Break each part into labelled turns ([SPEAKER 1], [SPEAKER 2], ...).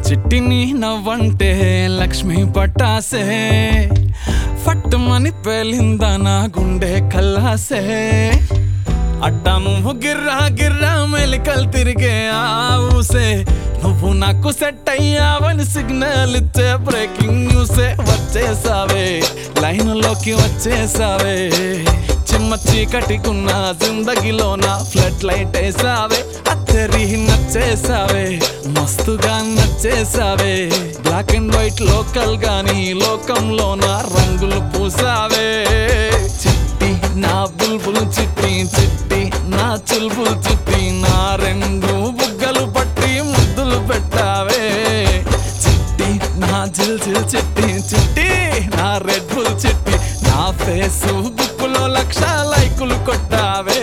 [SPEAKER 1] చిట్టిని నవ్వంటే లక్ష్మి పట్టాసే ఫట్టుమని పేలిందా నా గుండె కల్లాసే అట్టా నువ్వు గిర్రా గిర్రా మెలికలు తిరిగే ఆ ఊసే నువ్వు నాకు సెట్ అయ్యావని సిగ్నల్ ఇచ్చే బ్రేకింగ్ న్యూసే వచ్చేసావే లైన్లోకి వచ్చేసావే చిమ్మ చీకటికున్న జిందగీలో నా ఫ్లడ్ లైట్ వేసావే అత్తరి నచ్చేసావే మస్తుగా నచ్చేసావే బ్లాక్ అండ్ వైట్ లోకల్ గాని లోకంలో నా రంగులు పూసావే చిట్టి నా బుల్బుల్ చిట్టి చిట్టి నా చుల్బుల్ చిట్టి నా రెండు బుగ్గలు పట్టి ముద్దులు పెట్టావే చిట్టి నా జిల్ జిల్ చిట్టి చిట్టి నా రెడ్ బుల్ చిట్టి నా ఫేస్ బుక్కులో లక్ష లైకులు కొట్టావే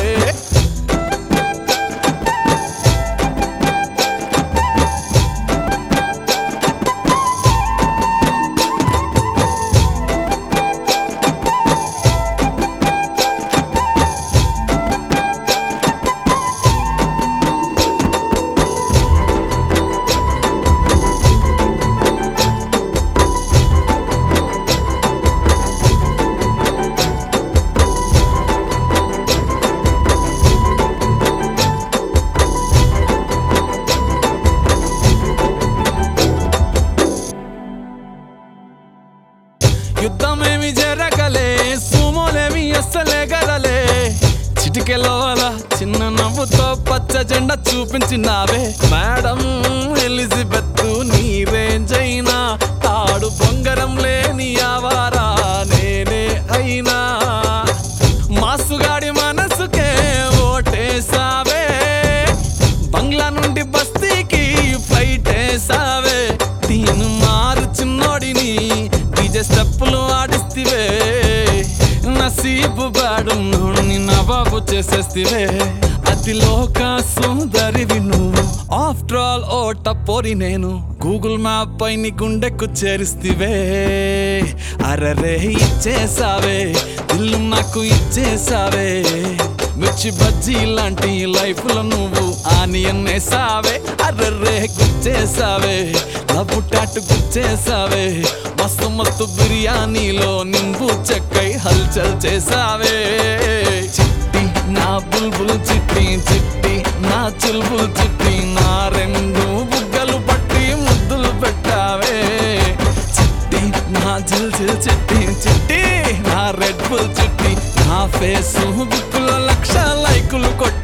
[SPEAKER 1] యుద్ధమేమి జరగలే సుమోలేమి అస్సలే గదలే చిటికెలో అలా చిన్న నవ్వుతో పచ్చ జెండా చూపించినావే మేడం ఎలిజబెత్ నీ రేంజ్ అయినా తాడు బొంగరం లేని ఆవారా నేనే అయినా మాసుగాడి మనసుకే ఓటేసావే బంగ్లా నుండి బస్తీకి ఫ్లైట్ వేసావే దీని మారు చిన్నోడిని డీజే స్టెప్పులు ఆడిస్తివే నసీబు బాడు నుండి నవాబు చేసేస్తివే అతి లోక సుందరివి నువ్వు ఆఫ్టర్ ఆల్ ఓ టపోరి నేను గూగుల్ మ్యాప్ పై నీ గుండెకు చేరిస్తివే అరరే ఇచ్చేసావే ఇల్లు నాకు ఇచ్చేసావే మిర్చి బజ్జీ లాంటి లైఫ్ లో నువ్వు ఆనియన్ వేసావే అర్రర్రే గుచ్చేసావే లవ్వు టాటు గుచ్చేసావే మస్తు మస్తు బిర్యానీలో నింబు చెక్కై హల్చల్ చేసావే చిట్టి నా బుల్బుల్ చిట్టి చిట్టి నా చుల్బుల్ చిట్టి నా రెండు బుగ్గలు పట్టి ముద్దులు పెట్టావే చిట్టి నా జిల్ జిల్ చిట్టి చిట్టి నా రెడ్ బుల్ చిట్టి నా ఫేస్ బుక్కులో లక్ష లైకులు కొట్టి